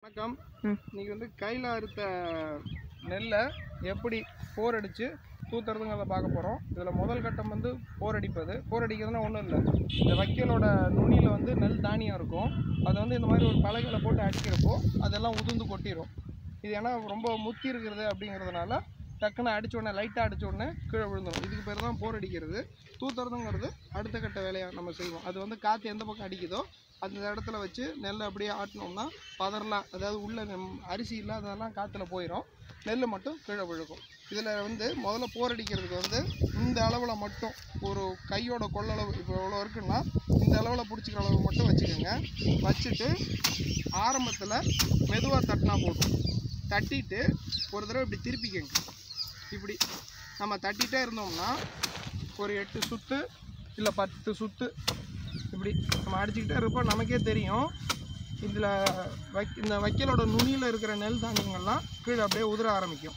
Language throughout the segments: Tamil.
வணக்கம் ம். இன்னைக்கு வந்து கையில் அறுத்த நெல்லை எப்படி போர் அடித்து தூத்துறதுங்கிறத பார்க்க போகிறோம் இதில் முதல் கட்டம் வந்து போர் அடிப்பது போர் அடிக்கிறதுனா ஒன்றும் இல்லை இந்த வைக்கலோட நுனியில் வந்து நெல் தானியம் இருக்கும் அதை வந்து இந்த மாதிரி ஒரு பலகையில போட்டு அடிக்கிறப்போ அதெல்லாம் உதிர்ந்து கொட்டிடும் இது ஏன்னா ரொம்ப முத்தி இருக்கிறது அப்படிங்கிறதுனால டக்குன்னு அடிச்ச உடனே லைட்டாக அடிச்ச உடனே கீழே விழுந்துடும் இதுக்கு பேர் தான் போர் அடிக்கிறது தூத்துறதுங்கிறது அடுத்த கட்ட வேலையாக நம்ம செய்வோம் அது வந்து காற்று எந்த பக்கம் அடிக்குதோ அந்த இடத்துல வச்சு நெல்லை அப்படியே ஆட்டினோம்னா பதறலாம் அதாவது உள்ள நெம்- அரிசி இல்லாததெல்லாம் காற்றுல போயிடும் நெல் மட்டும் கீழே விழுகும் இதில் வந்து முதல்ல போர் அடிக்கிறதுக்கு வந்து இந்த அளவில் மட்டும் ஒரு கையோட கொள்ளளவு இப்போ எவ்வளோ இருக்குன்னா இந்த அளவில் பிடிச்சிக்கிற அளவு மட்டும் வச்சுக்கோங்க வச்சுட்டு ஆரம்பத்தில் மெதுவாக தட்டினா போதும் தட்டிட்டு ஒரு தடவை இப்படி திருப்பிக்கங்க இப்படி நம்ம தட்டிகிட்டே இருந்தோம்னா ஒரு எட்டு சுத்து இல்லை பத்து சுத்து இப்படி நம்ம அடிச்சுக்கிட்டே இருப்போம் நமக்கே தெரியும் இதில் வைக் இந்த வைக்கலோட நுனியில் இருக்கிற நெல் தானியங்கள்லாம் கீழே அப்படியே உதிர ஆரம்பிக்கும்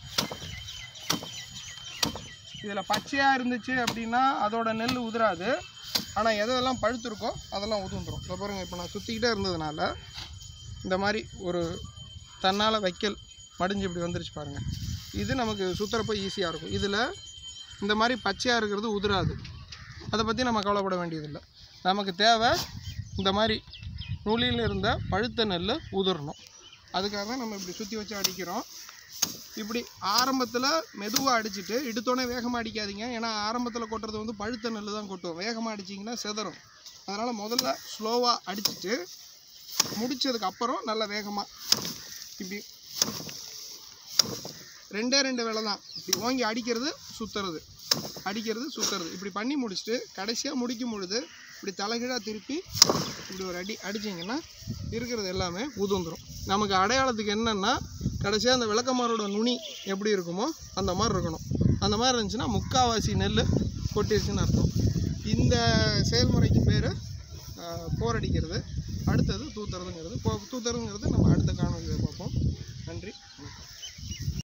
இதில் பச்சையாக இருந்துச்சு அப்படின்னா அதோட நெல் உதிராது ஆனால் எதெல்லாம் பழுத்திருக்கோ அதெல்லாம் உதிர்ந்துரும் இப்போ பாருங்க இப்போ நான் சுற்றிக்கிட்டே இருந்ததுனால இந்த மாதிரி ஒரு தன்னால் வைக்கல் மடிஞ்சு இப்படி வந்துருச்சு பாருங்கள் இது நமக்கு சுற்றுறப்போ ஈஸியாக இருக்கும் இதில் இந்த மாதிரி பச்சையாக இருக்கிறது உதிராது அதை பற்றி நம்ம கவலைப்பட வேண்டியதில்லை நமக்கு தேவை இந்த மாதிரி நுளியில் இருந்த பழுத்த நெல் உதிரணும் அதுக்காக தான் நம்ம இப்படி சுற்றி வச்சு அடிக்கிறோம் இப்படி ஆரம்பத்தில் மெதுவாக அடிச்சுட்டு இடுத்தோடனே வேகமாக அடிக்காதீங்க ஏன்னா ஆரம்பத்தில் கொட்டுறது வந்து பழுத்த நெல் தான் கொட்டும் வேகமாக அடிச்சிங்கன்னா செதறும் அதனால் முதல்ல ஸ்லோவாக அடிச்சுட்டு முடிச்சதுக்கு அப்புறம் நல்ல வேகமாக இப்படி ரெண்டே ரெண்டு வேலை தான் இப்படி ஓங்கி அடிக்கிறது சுற்றுறது அடிக்கிறது சுற்றுறது இப்படி பண்ணி முடிச்சுட்டு கடைசியாக முடிக்கும் பொழுது இப்படி தலைகீழாக திருப்பி இப்படி ஒரு அடி அடிச்சிங்கன்னா இருக்கிறது எல்லாமே உதுந்துரும் நமக்கு அடையாளத்துக்கு என்னென்னா கடைசியாக அந்த விளக்கமாரோட நுனி எப்படி இருக்குமோ அந்த மாதிரி இருக்கணும் அந்த மாதிரி இருந்துச்சுன்னா முக்காவாசி நெல் கொட்டிருச்சுன்னு அர்த்தம் இந்த செயல்முறைக்கு பேர் போர் அடிக்கிறது அடுத்தது தூத்துறதுங்கிறது போ தூத்துறதுங்கிறது நம்ம அடுத்த காணொலியில் பார்ப்போம் நன்றி வணக்கம்